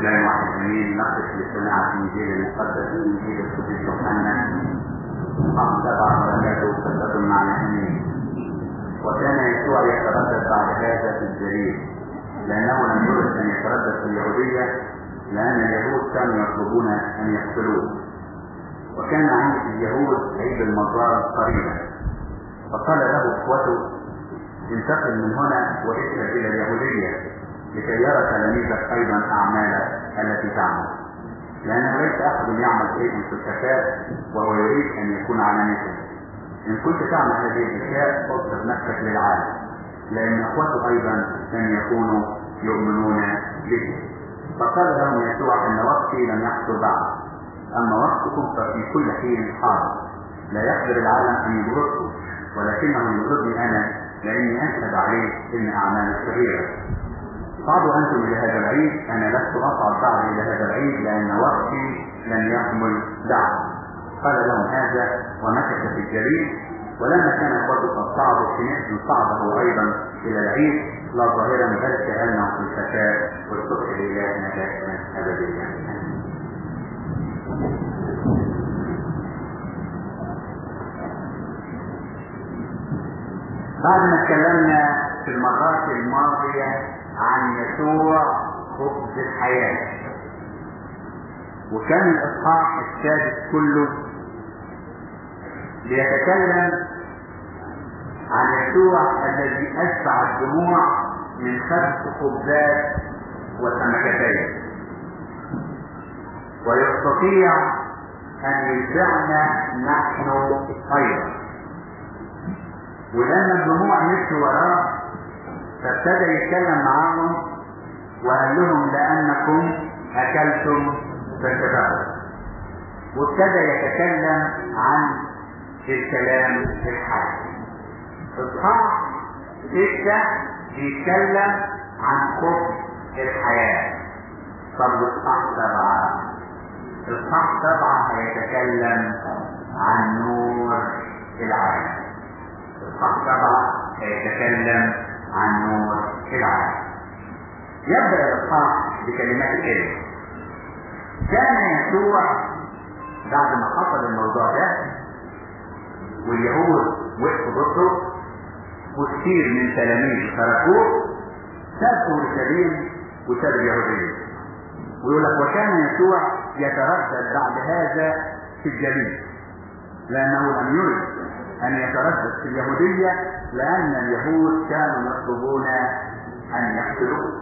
لا واحد امين نقف لسماع انجيل المقدس انجيل القديس يوحنا اصحاب سبعه ولماته قصه معنا امين وكان يسوع يتردد بعد هذا في الجليل لانه لم يرد ان يتردد في اليهوديه لان اليهود كانوا يطلبون ان يقتلوه وكان عند اليهود عيد المزار قريبا فقال له اخوته انتقل من هنا واذهب الى اليهوديه لكي يرى تلاميذك ايضا اعمالك التي تعمل لانه ليس احد يعمل شيئا في الخفاء وهو يريد ان يكون علانية ان كنت تعمل هذه الاشياء فاصبر نفسك للعالم لان اخوته ايضا لن يكونوا يؤمنون به فقال لهم يسوع ان وقتي لم يحصل بعد اما وقتكم ففي كل حين حاضر لا يقدر العالم ان يبغضكم ولكنه يبغضني انا لاني اشهد عليه ان اعمالي صغيره صعدوا أنتم إلى هذا العيد أنا لست أصعد بعد إلى هذا العيد لأن وقتي لن يكمل بعد قال لهم هذا ومكث في الجليل ولما كان الرجل قد صعدوا حينئذ صعد هو أيضا إلى العيد لا ظاهرا بل كأنه في الخفاء والصبح لله نجاة أبدية بعد ما اتكلمنا في المرات الماضية عن يسوع خبز الحياة وكان الإصحاح السادس كله بيتكلم عن يسوع الذي أشبع الدموع من خبز خبزات وسمكتين ويستطيع أن يشبعنا نحن أيضا ولما الدموع مشي وراه فابتدى يتكلم معاهم وقال لهم لأنكم أكلتم فشبعتم وابتدى يتكلم عن الكلام الحي إصحاح ستة بيتكلم عن خبز الحياة طب إصحاح سبعة إصحاح سبعة هيتكلم عن نور العالم إصحاح سبعة هيتكلم عن نور العالم يبدأ الإصحاح بكلمات الكلمة كان يسوع بعد ما حصل الموضوع ده واليهود وقفوا ضده وكثير من تلاميذ تركوه ساب اورشليم وساب اليهوديه ويقول لك وكان يسوع يتردد بعد هذا في الجليل لانه لم يرد ان يتردد في اليهوديه لان اليهود كانوا يطلبون ان يقتلوه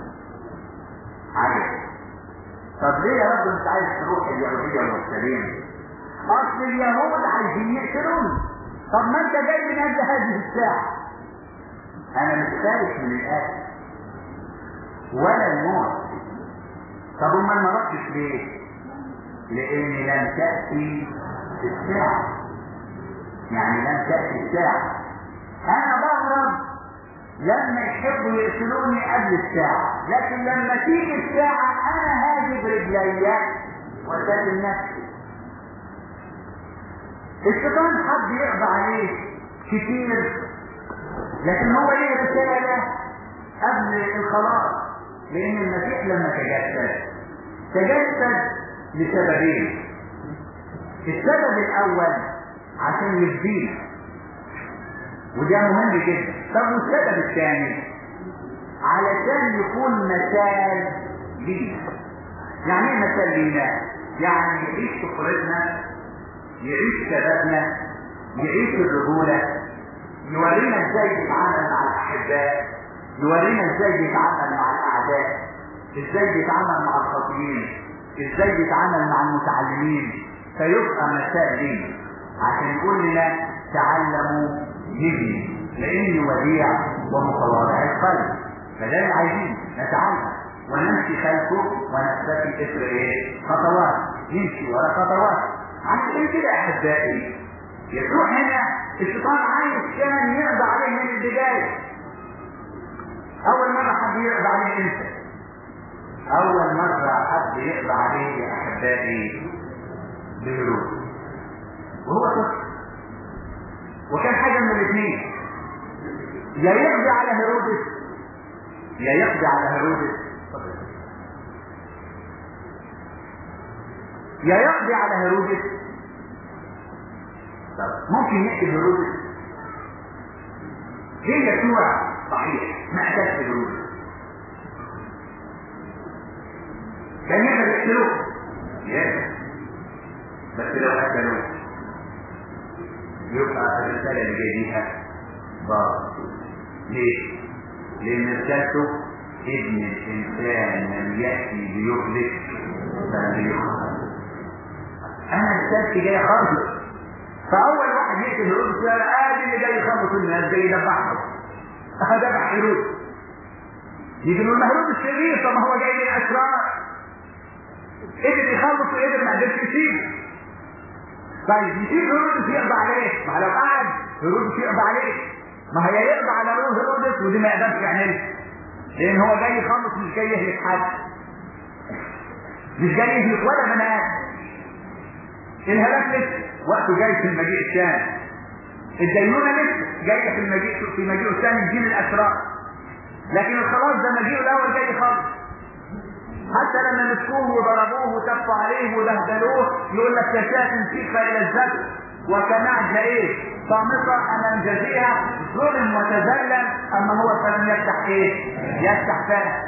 عجب طب ليه يا رب انت عايز تروح اليهوديه اورشليم اصل اليهود عايزين يقتلوني طب ما انت جاي من اجل هذه الساعه انا مش خايف من الاكل ولا الموت طب امال ما رحتش ليه لان لم تاتي الساعه يعني لم تاتي الساعه انا بهرب لما يحبوا يقتلوني قبل الساعه لكن لما تيجي الساعه انا هاجي برجليا وسلم نفسي الشيطان حد يقضى عليه كتير لكن هو ليه رسالة قبل الخلاص لأن المسيح لما تجسد تجسد لسببين السبب الأول عشان يفدينا وده مهم جدا طب والسبب الثاني علشان يكون مثال لينا يعني ايه مثال لينا؟ يعني يعيش طفولتنا يعيش شبابنا يعيش الرجولة يورينا ازاي يتعامل مع الأحباء يورينا ازاي يتعامل مع الأعداء ازاي يتعامل مع الخاطئين ازاي يتعامل مع المتعلمين فيبقى مثال لينا عشان يقول لنا تعلموا مني لاني وديع ومتواضع القلب فده اللي عايزين نتعلم ونمشي خلفه ونستفي اثر ايه؟ خطوات نمشي ورا خطوات عشان كده احبائي يسوع هنا الشيطان عايز كان يقضى عليه من البدايه اول مره حد يقضى عليه انت اول مره حد يقضى عليه يا احبائي بهروب وهو طفل وكان حاجه من الاثنين يا يقضي على هيرودس يا يقضي على هيرودس يا يقضي على هيرودس طب ممكن يقتل هيرودس ليه يسوع صحيح ما قتلش هيرودس كان يقدر يقتلوه يقدر بس لو قتلوه يبقى الرسالة اللي جاي بيها باطل ليه؟ لأن رسالته ابن الإنسان لم يأتي ليهلك بل ليخلص أنا رسالتي جاية خالص فأول واحد يقتل هيرودس قال آدي اللي جاي يخلص الناس جاي يذبحهم ذبح هيرودس يجي نقول ما هيرودس شرير طب ما هو جاي من أشرار قدر يخلص وقدر ما قدرش يسيبه طيب يسيب هيرودس يقضى عليه ما لو قعد هيرودس يقضى عليه ما هي يقضى على روح هيرودس ودي ما يقدرش يعملها لان هو جاي يخلص مش جاي يهلك حد مش جاي يهلك ولا بني ادم الهلاك لسه وقته جاي في المجيء الثاني الدينونه لسه جايه في المجيء في المجيء الثاني جيل الاسرار لكن الخلاص ده مجيئه الاول جاي خالص حتى لما مسكوه وضربوه وتفوا عليه وبهدلوه يقول لك كشاة سيف الى الزبد وكنعجة ايه صامتة امام جزيها ظلم وتذلل اما هو فلم يفتح ايه يفتح فاه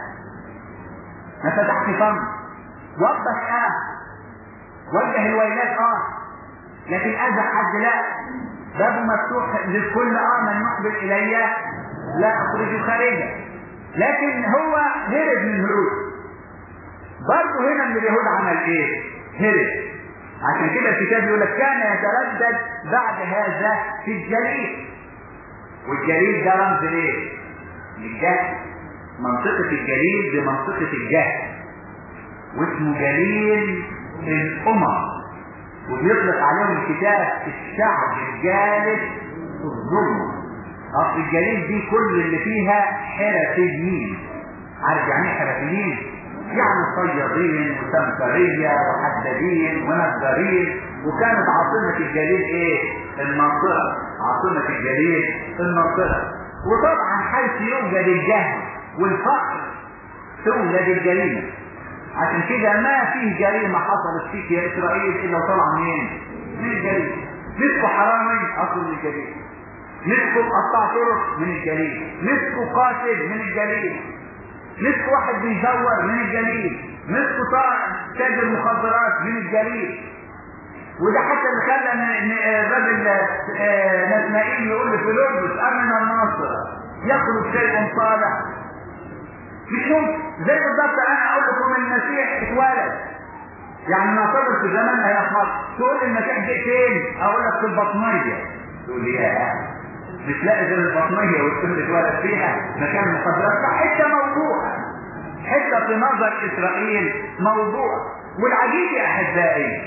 ما فتحش فم وضح اه وجه الويلات اه لكن اذى حد لا بابه مفتوح للكل اه من يقبل الي لا اخرجه خارجا لكن هو هرب من هروب برضه هنا من اليهود عمل ايه هرب عشان كده الكتاب يقول لك كان يتردد بعد هذا في الجليل والجليل ده رمز ليه للجهل منطقة الجليل دي منطقة الجهل واسمه جليل الأمم وبيطلق عليهم الكتاب الشعب الجالس في الظلم أصل الجليل دي كل اللي فيها حرفيين عارف يعني ايه حرفيين؟ يعني صيادين وسمكرية وحدادين ونجارين وكانت عاصمة الجليل ايه المنطقة عاصمة الجليل المنطقة وطبعا حيث يوجد الجهل والفقر تولد الجريمة عشان كده ما فيه جريمة حصلت فيك يا اسرائيل الا وطلع منين من الجريمة مسكوا حرامي اصل من الجريمة مسكوا قطاع طرق من الجليل مسكوا قاتل من الجليل مسكوا واحد بيزور من الجليل مسكوا تاجر مخدرات من الجليل وده حتى اللي خلى الراجل نسمائيل يقول لفيلبس امن الناصر يخرج شيء صالح مش ممكن زي بالظبط انا اقول لكم المسيح اتولد يعني نعتبر في زماننا يا خالص تقول لي المسيح جه فين؟ اقول لك في البطنيه تقول لي يا مش لاقي غير البطنيه والطفل اتولد فيها مكان المخدرات حته موضوع حته في نظر اسرائيل موضوع والعجيب يا احبائي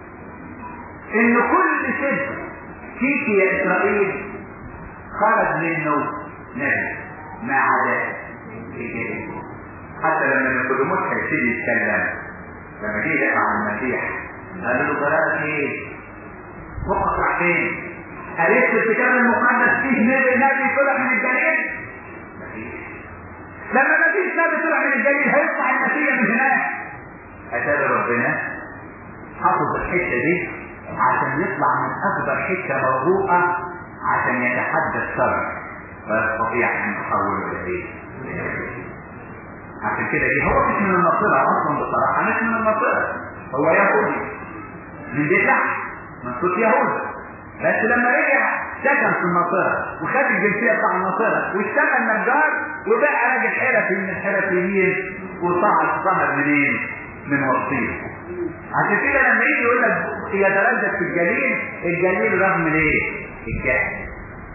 ان كل سجن فيك يا اسرائيل خرج منه نبي ما عدا حتى لما نيقوديموس هيبتدي يتكلم لما جه يدافع عن المسيح قال له ضررت ايه؟ مخك راح فين؟ قريت في الكتاب المقدس فيه نبي نبي طلع من الجليل؟ لما ما فيش نبي طلع من الجليل هيطلع المسيح من هناك أتاري ربنا حافظ الحتة دي عشان يطلع من أكبر حتة موضوعة عشان يتحدث شرع ويستطيع أن يحوله إلى إيه؟ عشان كده دي هو مش من الناصرة أصلا بصراحة مش من الناصرة هو يهودي من بيت لحم من صوت يهود بس لما رجع سكن في الناصرة وخد الجنسية بتاع الناصرة واشتغل نجار وبقى راجل حرفي من الحرفيين وصعد ظهر منين؟ من وسطيهم عشان كده لما يجي يقول لك يتردد في الجليل الجليل رغم ليه؟ الجهل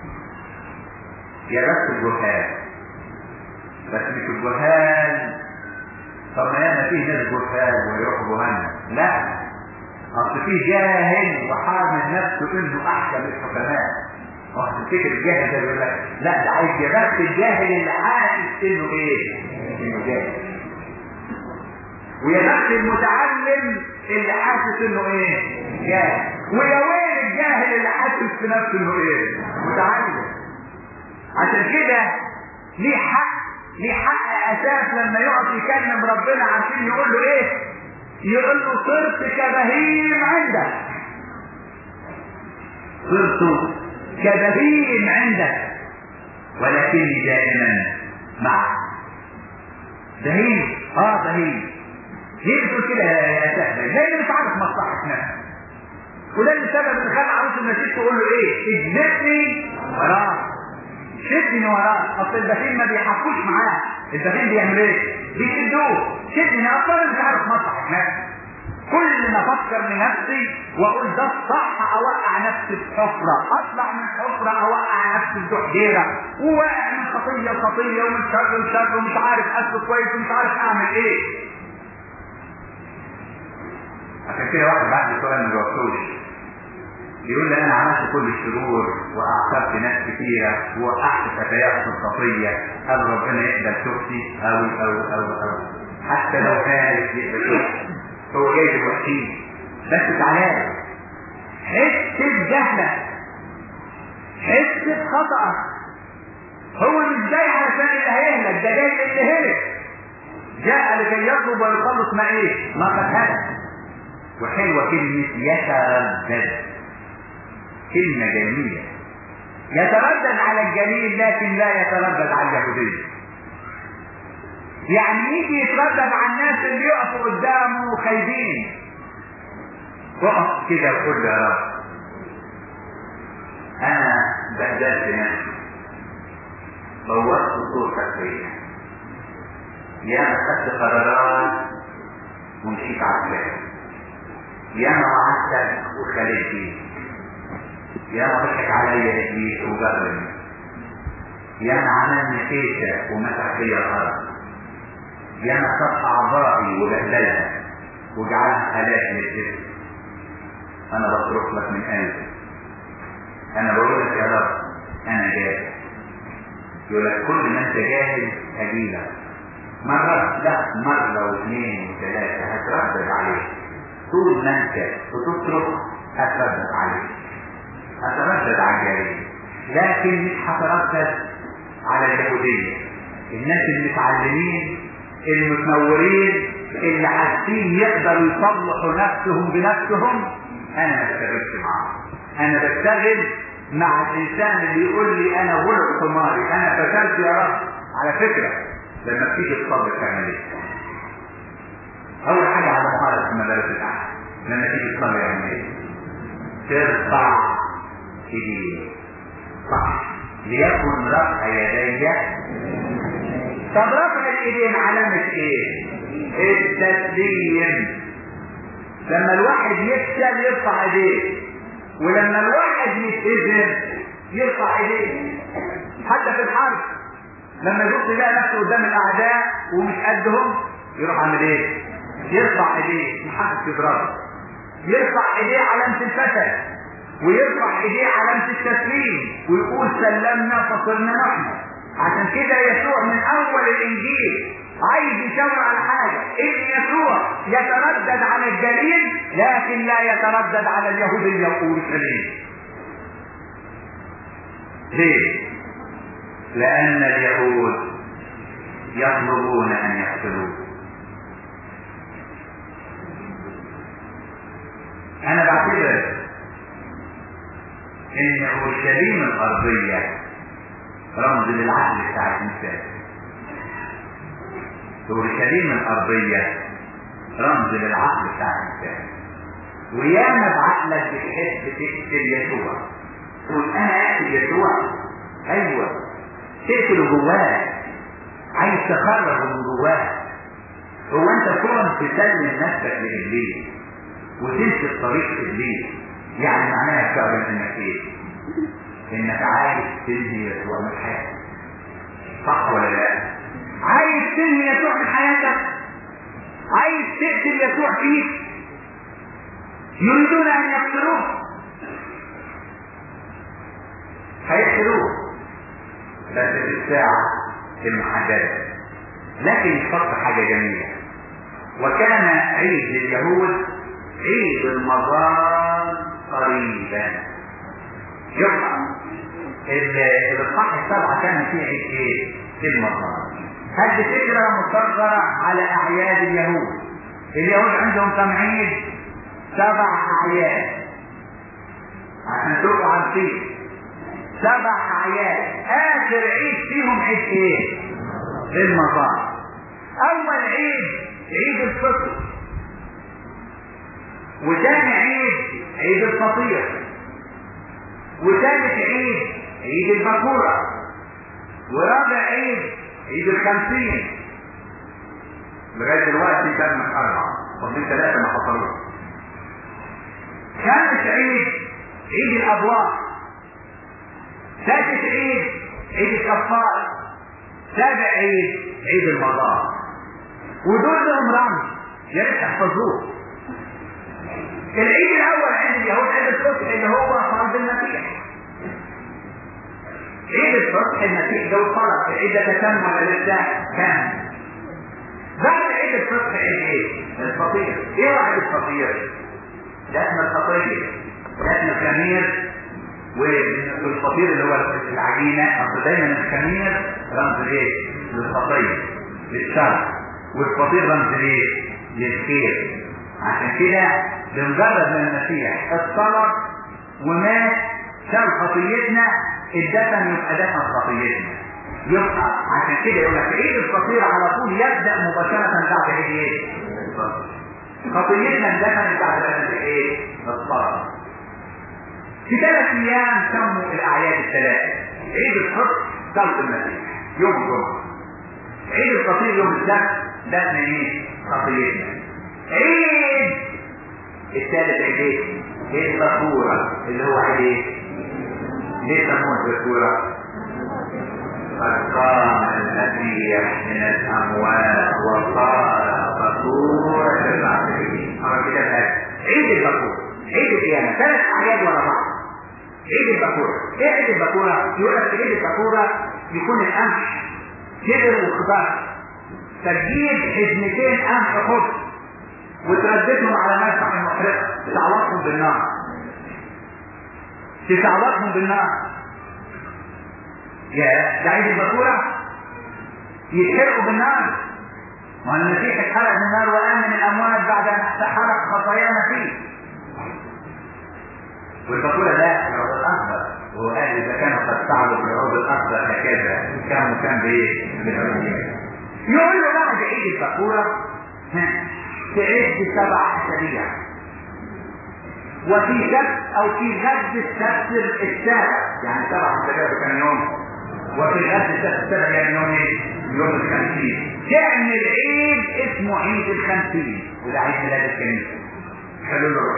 يا بس الجهال بس مش الجهال طب ما ياما فيه ناس جهال ويروحوا جهنم لا اصل فيه جاهل وحامل نفسه انه احسن الحكماء وهتفتكر الجاهل ده يقول لك لا ده عايز يا بس الجاهل اللي حاسس انه ايه؟ انه جاهل ويا بخت المتعلم اللي حاسس انه ايه جاهل ويا ويل الجاهل اللي حاسس في نفسه انه ايه متعلم عشان كده ليه حق ليه حق اساس لما يقعد يكلم ربنا عشان يقول له ايه يقول له صرت كبهيم عندك صرت كبهيم عندك ولكني دائما معك بهيم اه بهيم ليه بتقول كده يا سهل لان مش عارف مصلحه نفسك وده اللي سبب ان خد عروس المسيح تقول له ايه اجلسني وراك شدني وراك اصل البخيل ما بيحكوش معاه البخيل بيعمل ايه بيشدوه شدني اصلا مش عارف مصلحه نفسي كل ما افكر لنفسي واقول ده الصح اوقع نفسي في حفره اطلع من حفره اوقع نفسي في دحجيره وواقع من خطيه لخطيه ومن شر لشر ومش عارف اسلك كويس ومش عارف اعمل ايه عشان كده واحد بعد سؤال ما جاوبتوش يقول لي انا عملت كل الشرور واعترفت ناس كثيره ووقعت فتيات في الخطيه هل ربنا يقبل توبتي او او او او حتى لو كان يقبل توبتي هو جاي الوحيد بس تعالى حس بجهلك حس بخطأك هو مش جاي علشان اللي هيهلك ده جاي اللي هلك جاء لكي يطلب ويخلص ما ايه؟ ما قد هلك وحلوة كلمة يتردد كلمة جميلة يتردد على الجميل لكن لا يتردد على اليهودية يعني يجي يتردد على الناس اللي يقفوا قدامه خايبين وقف كده وقول يا رب انا بهدلت نفسي بوظت صورتك فيا يا ما خدت قرارات ومشيت عكسها يا ما وعدتك وخليت فيك يا ما ضحك عليا ابليس وجرني يا ما عملني كيسه ومسح فيا الارض يا ما خد اعضائي وبهدلها وجعلها الاف للجسم انا بصرخ لك من قلبي انا بقول لك يا رب انا جاهز يقول لك كل ما انت جاهز اجيلك مرة لا مرة واثنين وثلاثة هتردد عليك طول ما انت بتصرخ هتردد عليك هتردد على الجريمة لكن مش هتردد على اليهودية الناس المتعلمين المتنورين اللي عارفين يقدروا يصلحوا نفسهم بنفسهم انا ما بشتغلش معاهم انا بشتغل مع الانسان اللي يقول لي انا ولد حماري انا فشلت يا رب على فكره لما تيجي تصلي تعمل ايه؟ اول حاجه على مهاره المدارس الاعلى لما تيجي تصلي يعمل ايه؟ ترفع ايديك صح ليكن رفع يدي طب رفع الايدين علامه ايه؟ التسليم لما الواحد يفشل يرفع ايديه ولما الواحد يتهزم يرفع ايديه حتى في الحرب لما يبص يلاقي نفسه قدام الاعداء ومش قدهم يروح عامل ايه؟ يرفع ايديه محدش يضربه يرفع ايديه علامة الفشل ويرفع ايديه علامة التسليم ويقول سلمنا فصرنا نحن عشان كده يسوع من اول الانجيل عايز يشاور على حاجة ان يسوع يتردد على الجليل لكن لا يتردد على اليهودية وأورشليم ليه؟ لأن اليهود يطلبون أن يقتلوه أنا بعتبر إن أورشليم الأرضية رمز للعقل بتاع الإنسان أورشليم الأرضية رمز للعقل بتاع الإنسان وياما بعقلك بتحب تقتل يسوع تقول أنا أقتل يسوع أيوه تقتله جواه عايز تخرجه من جواه هو انت كون تسلم نفسك لابليس وتمشي في طريق ابليس يعني معناها فعلا انك ايه؟ انك عايز تنهي يسوع من حياتك صح ولا لا؟ عايز تنهي يسوع من حياتك عايز تقتل يسوع فيك يريدون ان يقتلوه هيقتلوه بس في الساعة المحددة لكن يحط حاجة جميلة وكان عيد لليهود عيد المظان قريبا يبقى الاصحاح السبعة كان فيه عيد ايه؟ المظان هذه فكرة مصغرة على اعياد اليهود اليهود عندهم كم عيد سبع اعياد عشان تبقوا عارفين سبع اعياد اخر عيد فيهم عيد ايه المطار اول عيد عيد الفطر وثاني عيد عيد الفطير وثالث عيد عيد البكورة ورابع عيد عيد الخمسين لغاية دلوقتي كان أربعة فاضلين ثلاثة ما حصلوش خامس عيد عيد الأبواب سادس عيد عيد الكفار سابع عيد عيد المضار ودول لهم رمز يا ريت تحفظوه العيد الاول عند اليهود عيد الصبح اللي هو فرض المسيح عيد الصبح المسيح ده فرض العيد ده تم ولا لسه كان بعد عيد الصبح عيد ايه الفطير ايه هو عيد الفطير لحم الفطير لحم الخمير والفطير اللي هو العجينه اصل دايما الخمير رمز ايه للفطير للشر والفطير رمز ايه للخير عشان كده بمجرد ما المسيح اتصلب ومات شال خطيتنا الدفن يبقى دفن خطيتنا يبقى عشان كده يقول لك عيد الفطير على طول يبدا مباشره بعد عيد ايه؟ خطيتنا اندفنت بعد عيد ايه؟ الصلاه في ثلاث ايام سموا الاعياد الثلاثه عيد الفطر صلاه المسيح يوم الجمعه عيد الفطير يوم السبت دفن ايه؟ خطيتنا عيد الثالث عيد ايه؟ عيد البكورة اللي هو عيد ايه؟ ليه سموه البكورة؟ قد قام المسيح من الأموات وصار بكورة للعالمين. أما كده بقى عيد البكورة عيد القيامة ثلاث أعياد ورا بعض عيد البكورة ايه عيد البكورة؟ يقول لك عيد البكورة يكون القمح كبر وخضار تجيب حزمتين قمح خبز وترددهم على مسح المحرقة تتعوضهم بالنار تتعوضهم بالنار يا ده عيد البكورة يتحرقوا بالنار ما المسيح اتحرق من النار وقام من الأموات بعد أن حرق خطايانا فيه والبكورة ده العود الأخضر وهو قال إذا كانوا قد فعلوا بالعود الأخضر هكذا كانوا كان بإيه؟ بالعود يقول له بعد عيد البكورة تعد سبع أسابيع وفي سبت أو في غد السبت السابع يعني سبع أسابيع كان يوم وفي غد السبت السابع يعني يوم ايه؟ يوم الخمسين تعمل عيد اسمه عيد الخمسين وده عيد ميلاد الكنيسة حلو له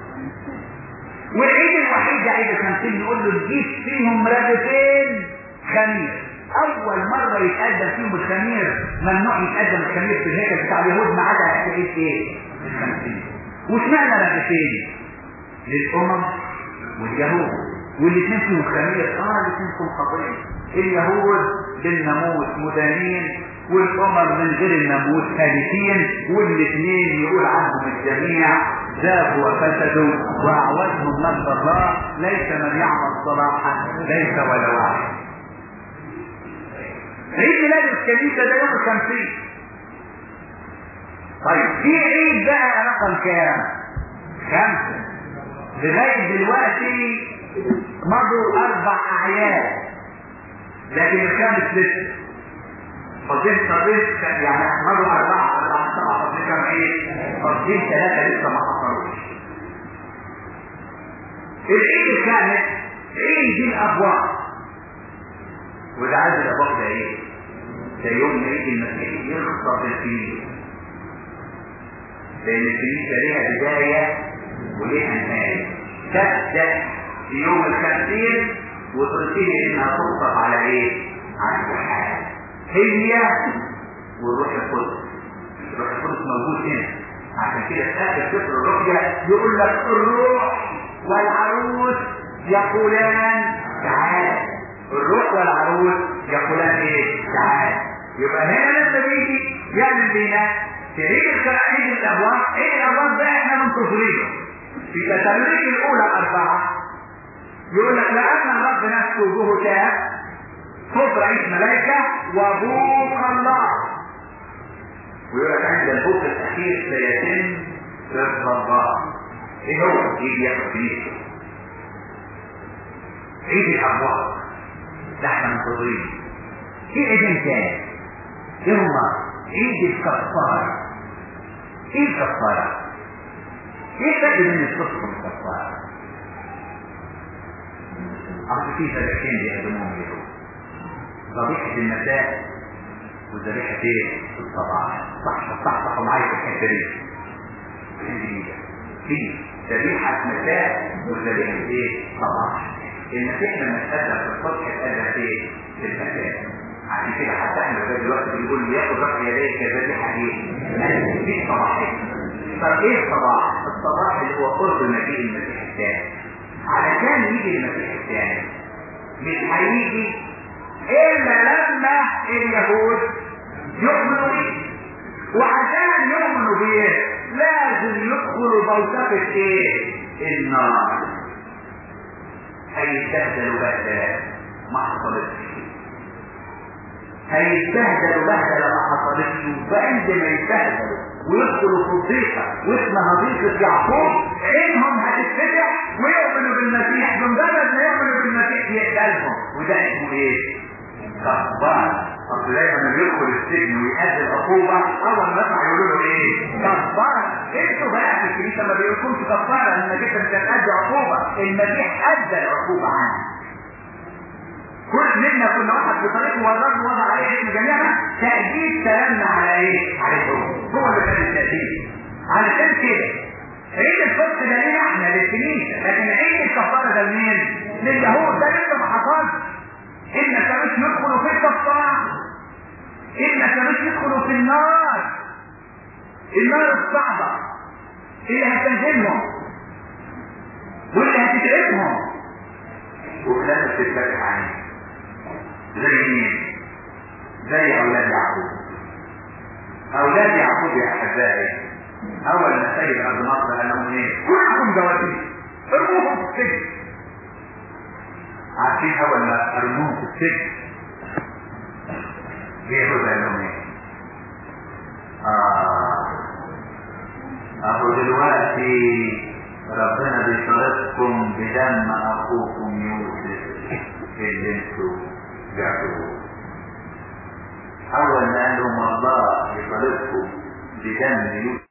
والعيد الوحيد ده عيد الخمسين نقول له تجيب فيهم رغيفين خميس اول مرة يتقدم فيهم الخمير ممنوع يتقدم الخمير في الهيكل بتاع اليهود ما عدا عيد ايه الخمسين واشمعنى رغيفين للامم واليهود والاثنين فيهم خمير اه الاثنين فيهم خطير اليهود بالناموس مدانين والامم من غير الناموس هالكين والاثنين يقول عنهم الجميع ذابوا وفسدوا واعوزهم نصر الله ليس من يعمل صلاحا ليس ولا واحد عيد ميلاد الكنيسه ده يوم الخمسين طيب في عيد بقى رقم كام خمسه لغايه دلوقتي مضوا اربع اعياد لكن الخامس لسه فاضلين فاضلين يعني مضوا اربعه اربعه سبعه فاضلين كام عيد فاضلين ثلاثه لسه ما حصلوش العيد الخامس عيد الابواب وده عايز الابواب ده ايه؟ ده يوم عيد المسيح يخطف فيه لان الكنيسه ليها بدايه وليها نهايه تبدا في يوم الخمسين وتنتهي انها تخطف على ايه؟ على الحال هي والروح القدس الروح القدس موجود هنا عشان كده في اخر سفر الرؤيا يقول لك الروح والعروس يقولان تعال الروح والعروس يقولان ايه تعال يبقى هنا لما بيجي يعمل بينا تعيد عيد الابواب عيد الابواب ده احنا منتظرينه في تسالونيك الاولى اربعه يقول لك لان الرب نفسه وجوهه تاب صوت رئيس ملائكه وابوك الله ويقول لك عند البوك الاخير سيتم رضا الله ايه هو يجي ياخد بيه عيد الابواب ده احنا منتظرين في عيدين تاني ايه هما عيد الكفاره ايه الكفاره ايه الفرق بين الصدق والكفاره اصل في ذبيحتين بيقدموهم اليهود ذبيحه المساء وذبيحه ايه الصباح صح صح صح معايا في الحته دي الجديده في ذبيحه مساء وذبيحه ايه صباح المسيح لما اتأذى في الصبح اتأذى في في المساء عشان كده حتى احنا لغايه دلوقتي بنقول ياخد رفع يديه كذبيحه ايه؟ دي صباحيه طب ايه الصباح؟ الصباح اللي هو قرب مجيء المسيح الثاني علشان يجي المسيح الثاني مش هيجي الا لما اليهود يؤمنوا بيه وعشان يؤمنوا بيه لازم يدخلوا بوتقة ايه؟ النار هيستهدلوا بهدلة ما حصلتش هيستهدلوا بهدلة ما حصلتش وعندما يستهدلوا ويدخلوا في الضيقة واسمها ضيقة يعقوب عينهم هتتفتح ويؤمنوا بالمسيح بمجرد ما يؤمنوا بالمسيح يقبلهم وده اسمه ايه؟ كفار اصل دايما لما يدخل السجن ويأدي العقوبة اول ما يطلع يقولوا له ايه؟ كفار انتوا بقى في الكنيسة ما بيقولكمش كفارة لانك انت مش هتأدي عقوبة المسيح ادى العقوبة عنك كل منا كنا واحد بطريقه والرب وضع عليه اسم جميعنا تأديب كلامنا على ايه؟ عليه هو هو اللي كان التأديب علشان كده عيد الفصل ده لينا احنا للكنيسة لكن عيد الكفارة ده لمين؟ لليهود ده لسه ما حصلش إن كانوش يدخلوا في الكفارة إن كانوش يدخلوا في النار النار الصعبة اللي هتنزلهم واللي هتتعبهم وفي الاخر تتفتح عليه زي مين؟ زي اولاد يعقوب اولاد يعقوب يا احبائي اول ما سيد ارض مصر قال لهم ايه؟ كلكم دواتيس ارموهم في السجن عارفين اول ما ارموهم في السجن بيقولوا قال لهم ايه؟ اه اهو دلوقتي ربنا بيطالبكم بدم اخوكم يوسف اللي انتوا بعتوه اول ما قال لهم الله يطالبكم بدم يوسف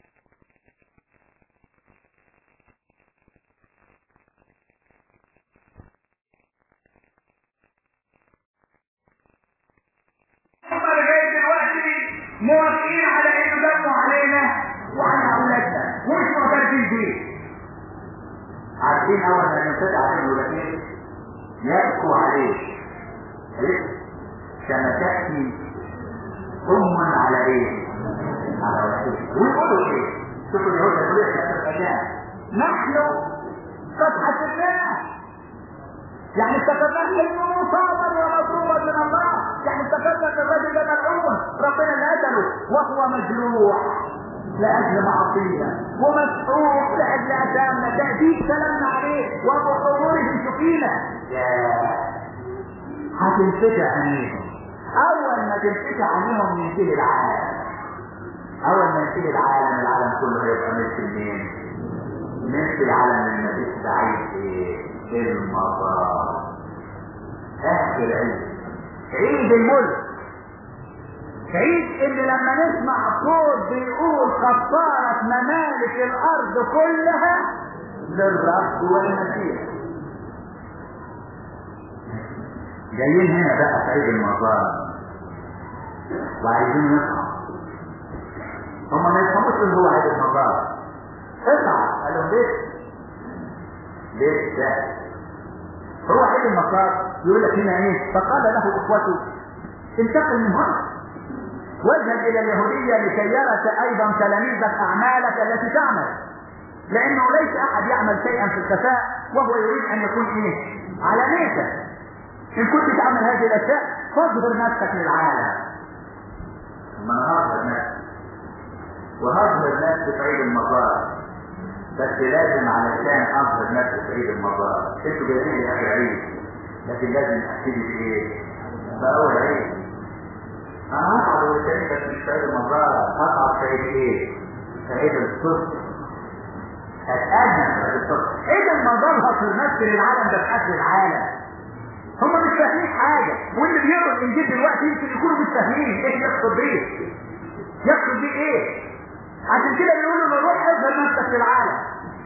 هم لغايه دلوقتي موافقين على انه دموا علينا وعلى اولادنا ومش معترفين بيه عارفين اول ما ينفتح عليهم يقول ايه يبكوا عليه ايه كما تاتي ام على ايه على ولدها ويقولوا ايه شوفوا اليهود يقولوا ايه نحن قد حسبناه يعني افتكرناه انه مصابر ومضروبا من الله يعني افتكرنا ان الرجل ده ملعون ربنا اللي قتله وهو مجروح لاجل معصينا ومسحوق لاجل اثامنا تأديب سلامنا عليه وبحضوره شفينا هتنفتح عينيهم اول ما تنفتح عينيهم ينتهي العالم اول ما ينتهي العالم العالم كله هيبقى مثل مين مثل العالم المسيح سعيد ايه المطار اخر عيد عيد الملك عيد ان لما نسمع صوت بيقول كفارة ممالك الارض كلها للرب والمسيح جايين هنا بقى في عيد المطار وعايزين نصحى هما ما يفهموش ان هو عيد المطار اصحى قالوا ليه ليه ده هو عيد المطار يقول لك هنا ايه فقال له اخوته انتقل من هنا واذهب الى اليهودية لكي يرى ايضا تلاميذك اعمالك التي تعمل لانه ليس احد يعمل شيئا في الخفاء وهو يريد ان يكون ايه علانية ان كنت تعمل هذه الاشياء فاظهر نفسك للعالم ثم هظهر نفسك وهظهر نفسي في عيد المطار بس لازم علشان اظهر نفسي في عيد المطار انتوا جايين لي اخر عيد لكن لازم ابتدي في ايه؟ باول عيد انا هصعد اورشليم بس مش سعيد المزار هصعد سعيد ايه؟ سعيد الصدق هتأذن سعيد الصدق ايه المظاهر في نفس للعالم ده في اخر العالم هم مش فاهمين حاجة واللي بيقروا الانجيل دلوقتي يمكن يكونوا مش فاهمين ايه يقصد بيه يقصد بيه ايه عشان كده بيقولوا له روح اظهر نفسك في العالم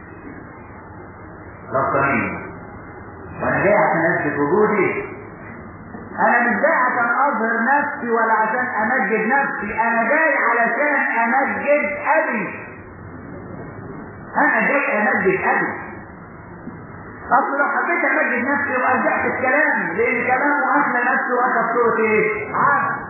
غلطانين وانا جاي عشان اثبت وجودي انا مش جاي عشان اظهر نفسي ولا عشان امجد نفسي انا جاي علشان امجد ابي انا جاي امجد ابي اصل لو حبيت امجد نفسي يبقى رجعت الكلام لان كلامه اهل نفسه واخد صوره ايه؟ عبد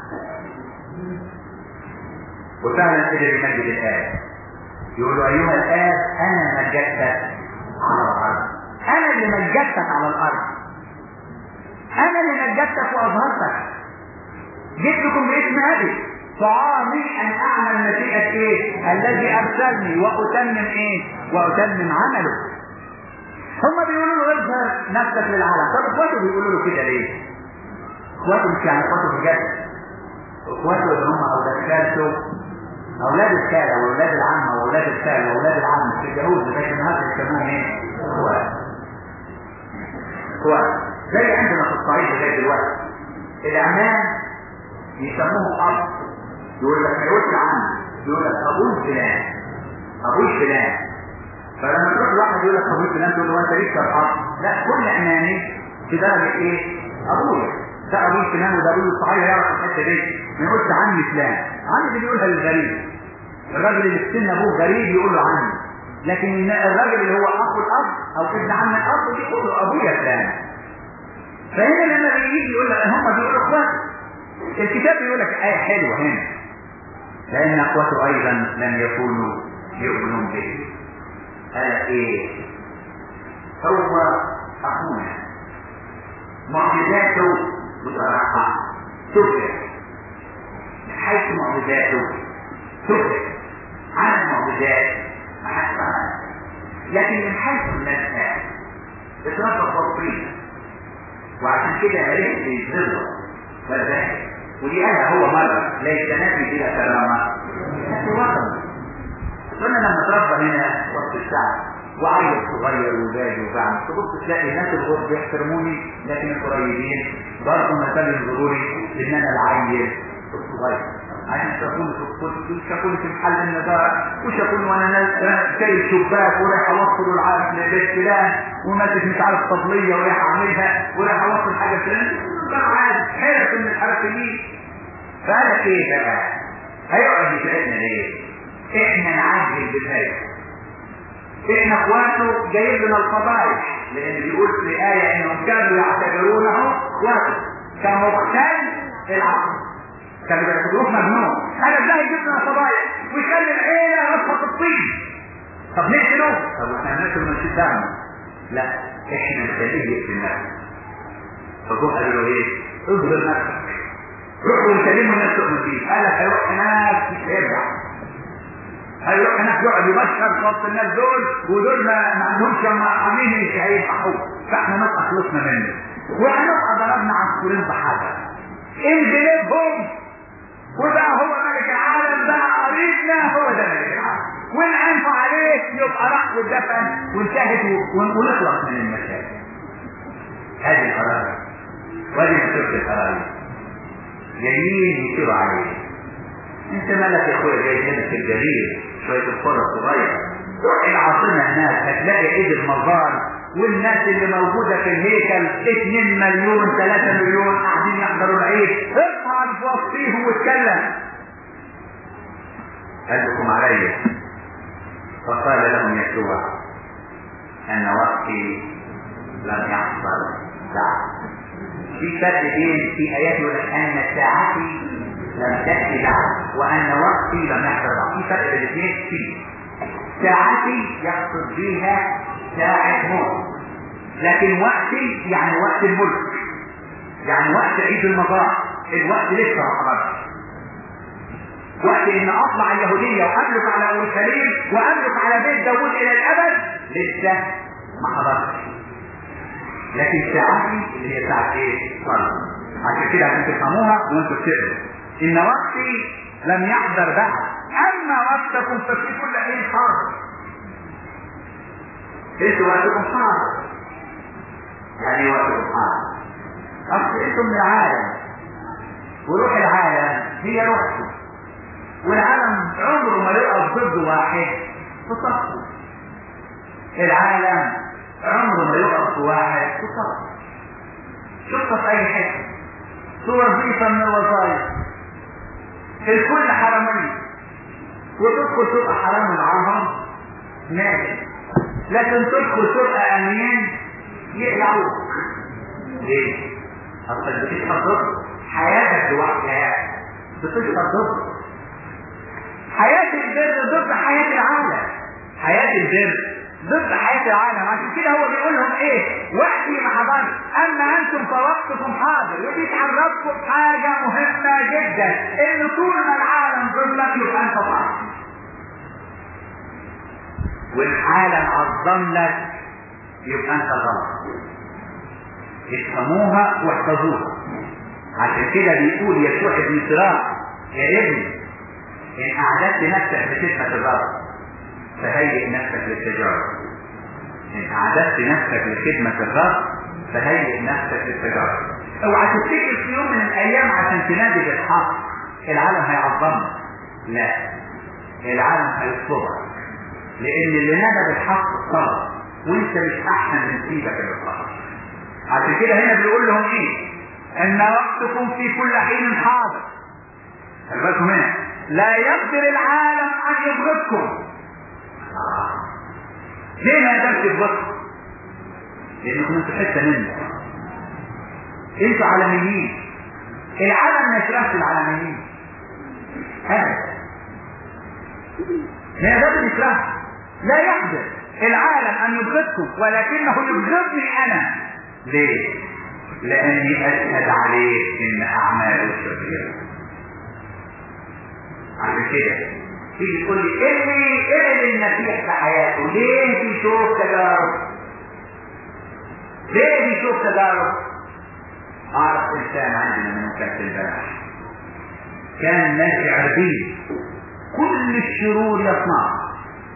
وفعلا قدر يمجد الآب يقول أيها الآب أنا مجدتك على الأرض أنا اللي مجدتك على الأرض أنا اللي مجدتك وأظهرتك جئت لكم باسم أبي طعامي أن أعمل مشيئة إيه؟ الذي أرسلني وأتمم إيه؟ وأتمم عمله هم بيقولوا له اظهر نفسك للعالم طب اخواته بيقولوا له كده ليه؟ اخواته مش يعني اخواته بجد اخواته اللي هم اولاد خالته اولاد الخاله واولاد العمه واولاد الخال واولاد العم في اليهود لكن هذا يسموهم ايه؟ اخوات اخوات زي عندنا في الصعيد لغايه دلوقتي الاعمام يسموه اب يقول لك ما يقولش عم يقول لك ابوي فلان ابوي فلان فلما تروح واحد يقول لك ابوي فلان تقول له انت ليك اب لا كل عمامي في درجه ايه؟ ابويا ده ابوي فلان وده ابوي الصحيح يعرف الحته دي ما يقولش عمي فلان عمي اللي بيقولها للغريب الراجل اللي في سن ابوه غريب يقول له عمي لكن الراجل اللي هو اخو الاب او ابن عم الاب بيقول له ابويا فلان فهنا لما بيجي يقول لك هم بيقولوا اخوات الكتاب بيقول لك ايه حلوه هنا لان اخوته ايضا لم يكونوا يؤمنون به قال ايه هو اخونا معجزاته بصراحه تفرق حيث معجزاته تفرق عن المعجزات ما حدش لكن من حيث الناس اتربى بسيط وعشان كده عرفت يظهر فذلك ودي قالها هو مرة ليس نبي بلا كرامة في وطن قلنا لما اتربى هنا وسط الشعب وعيل صغير وباجي وبعمل تبص تلاقي الناس الغرب بيحترموني لكن القريبين برضه مثال ينظروا لي ان انا العيل الصغير عشان شافوني في الصدق شافوني في محل النظارة وشافوني وانا شايل شباك ورايح اوصل العاب لبيت فلان وماسك مش عارف طبلية ورايح اعملها ورايح اوصل حاجة فلان كان عادي حرف من الحرف دي فانا ايه بقى؟ هيقعد يساعدنا ليه؟ احنا نعجل بذلك احنا اخواته جايب لنا الفضائح لان بيقول في آية انهم كانوا يعتبرونه اخواته كمختل العقل كانوا بيعتبروه مجنون انا ازاي يجيب لنا فضائح ويخلي العيلة رفض الطين طب نقتله طب احنا نقتل من شدامه لا احنا نخليه يقتل نفسه فجوه قالوا له ايه اظهر نفسك روحوا يكلموا الناس تؤمن فيه قال لك هيروح هناك مش هيرجع هيروح هناك يقعد يبشر في وسط الناس دول ودول ما, ما عندهمش عاملين مش هيفتحوه فاحنا نبقى خلصنا منه وهنبقى ضربنا عصفورين بحجر انجلبهم وبقى هو ملك العالم بقى قريبنا هو ده ملك العالم وان انفع عليه يبقى راح والدفن وانتهت ونخلص من المشاكل هذه القرار وهذه مسؤولية القرار جايين يصيروا عليه انت مالك يا اخويا جاي هنا في الجليل شوية القرى الصغيرة روح العاصمة هناك هتلاقي عيد المزار والناس اللي موجودة في الهيكل 2 مليون 3 مليون قاعدين يحضروا العيد ارفع في وسطيهم واتكلم قلبكم علي فقال لهم يسوع ان وقتي لم يحصل بعد في فرق بين في ايات يقول ان ساعتي لم تأتي بعد وأن وقتي لم يحضر بعد في فرق بين الاثنين في ساعتي يقصد بها ساعة موت لكن وقتي يعني وقت الملك يعني وقت عيد المزار الوقت لسه ما حضرش وقت ان اطلع اليهودية واملك على اورشليم واملك على بيت داوود الى الابد لسه ما حضرش لكن ساعتي اللي هي ساعة ايه؟ صلاة عشان كده عشان تفهموها وانتوا بتقروا ان وقتي لم يحضر بعد اما وقتكم ففي كل حين حاضر انتوا وقتكم حاضر يعني وقتكم حاضر اصل انتم من العالم وروح العالم هي روحكم والعالم عمره ما يقف ضد واحد في صفه العالم عمره ما يقف واحد في صفه شوفها في اي حته في وظيفه من الوظائف الكل حرامية وتدخل تبقى حرام معاهم ماشي لكن تدخل تبقى امين يقلعوك ليه؟ اصل بتشهد ضد حياتك لوحدها بتشهد ضد حياة البر ضد حياة العالم حياة البر ضد حياة العالم عشان كده هو بيقول لهم ايه وقتي ما حضرش اما انتم فوقتكم حاضر وبيتعرفكم بحاجة مهمة جدا ان طول ما العالم ضدك يبقى انت ضعف والعالم عظم لك يبقى انت غلط افهموها واحفظوها عشان كده بيقول يسوع ابن صراع يا ابني ان اعددت نفسك لخدمة الرب فهيئ نفسك للتجارة ان اعددت نفسك لخدمة الرب فهيئ نفسك للتجارة اوعى تفتكر في يوم من الايام عشان تنادي بالحق العالم هيعظمك لا العالم هيصبرك لان اللي نادى بالحق صبر وانت مش احسن من سيدك بالحق عشان كده هنا بيقول لهم ايه ان وقتكم في كل حين حاضر خلي بالكم هنا لا يقدر العالم ان يبغضكم ليه ما يقدرش يبغضكم لانكم انتوا حته منه انتوا عالميين العالم ما يشرحش العالميين ابدا ما يقدرش يشرح لا يقدر العالم ان يبغضكم ولكنه يبغضني انا ليه لاني اشهد عليه ان اعماله شريره عشان كده تيجي تقول لي ايه اللي ايه اللي المسيح في حياته ليه بيشوف تجارب ليه بيشوف تجارب اعرف انسان عندنا من كانت البارح كان ماشي عربي كل الشرور يصنعها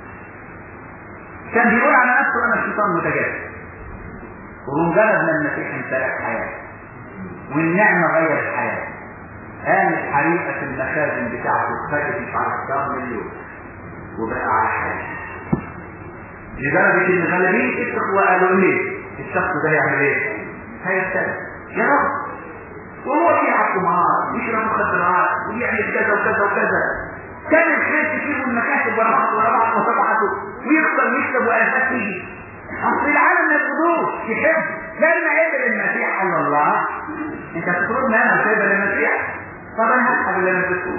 كان بيقول على نفسه انا الشيطان متجسد وبمجرد ما المسيح امتلك حياته والنعمه غيرت حياته قامت حريقه في المخازن بتاعته اتفاجئت على كام مليون وبقى على حياته لدرجه ان غالبيه الاخوه قالوا ليه الشخص ده يعمل ايه؟ هيبتلى يا رب وهو في قمار ويشرب مخدرات ويعمل كذا وكذا وكذا كان الخير تجيبه المكاتب ورا بعض ورا بعض وطبعته ويخسر ويكسب والافات تيجي اصل العالم ما يقدروش يحب لما قبل المسيح على الله انت تطلب انا قبل المسيح طب انا هسحب اللي انا بتقول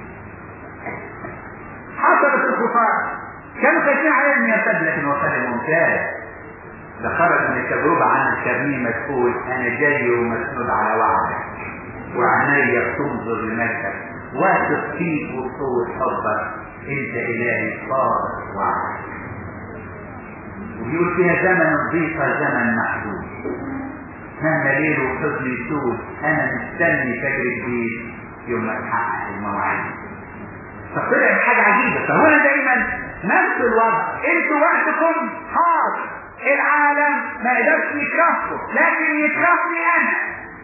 حصلت الخسارة كانوا خايفين عليه ان يرتد لكن هو كان ممتاز ده خرج من التجربة عن الترميم تقول انا جاي ومسنود على وعدك وعناية بتنظر لمجدك واثق فيك وبقوة حبك انت الهي صادق وعدك ويقول فيها زمن الضيقة زمن محدود مهما ليل وحزن يسود انا مستني فجر جديد يوم ما تحقق المواعيد فطلع حاجة عجيبة فهنا دايما نفس الوضع انتوا وقتكم حاضر العالم ما يقدرش يكرهكم لكن يكرهني انا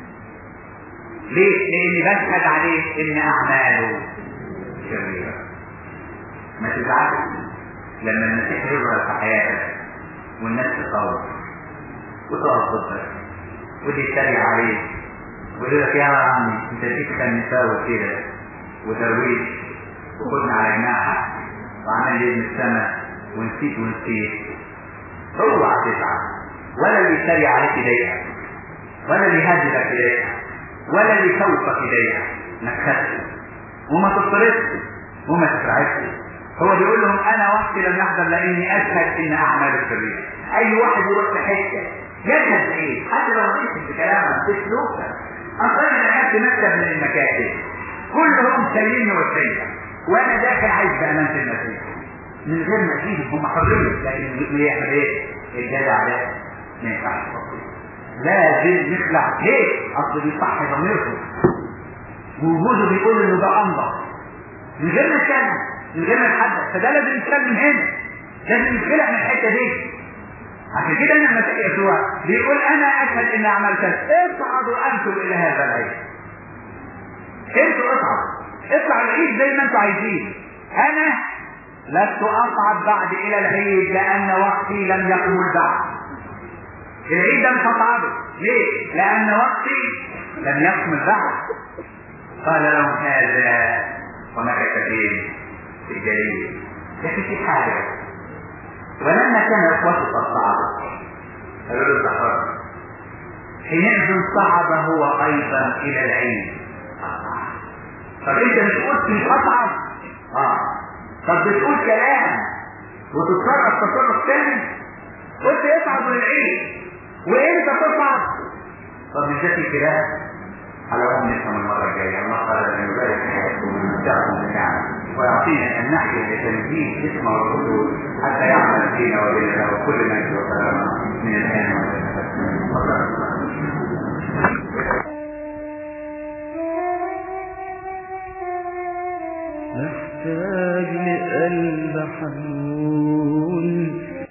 ليه؟ لاني بشهد عليه ان اعماله شريرة ما تزعلش لما المسيح يظهر في حياتك والناس تخوف وتقف ضدك ودي يتريق عليك ويقول لك يا عمي انت جيت كان مساوي كده ودرويش وخدنا على جناحك وعمل لي من السماء ونسيت ونسيت اوعى تزعل ولا اللي يتريق عليك يضايقك ولا اللي يهددك يضايقك ولا اللي يخوفك يضايقك ما تخافش وما تضطربش وما تترعبش هو بيقول لهم انا وقتي لم يحضر لاني اشهد ان اعمال الشرير اي واحد يروح في حته يشهد ايه حتى لو مشيت بكلامك بسلوكك اصلا انا قعدت مكتب من المكاتب كلهم سايليني وسايلة وانا داخل عايز بامانه المسيح من غير ما اجيب هم حرين لكن يعمل ايه الجدع ده ما ينفعش لازم نخلع ليه اصل بيصحي ضميركم وجوده بيقول انه ده انضف من غير ما يتكلم من غير ما يتحدث فده لازم يتكلم هنا لازم يتخلع من الحته دي عشان كده انا المسيح يسوع بيقول انا اشهد اني عملت اصعدوا انتم الى هذا العيد انتوا اصعدوا اطلعوا العيد زي ما انتوا عايزين انا لست اصعد بعد الى العيد لان وقتي لم يكمل بعد العيد ده مش هصعده ليه؟ لان وقتي لم يكمل بعد قال لهم هذا ومكث فين؟ في الجليل لكن في حاجه ولما كان اخوته قد صعدوا قالوا له الزهراء حينئذ صعد هو ايضا الى العيد طب انت مش قلت مش اصعد اه طب بتقول كلام وتتصرف تصرف تاني قلت يصعد للعيد وانت تصعد طب مش ده الكلام على العموم نفهم المره الجايه الله قال ان يبارك حياتكم ويمتعكم بالنعم ويعطينا ان نحيا بتنزيل اسمه والحدود حتى يعمل فينا وبيننا له كل مجد وسلام من الان والى محتاج لقلب حنون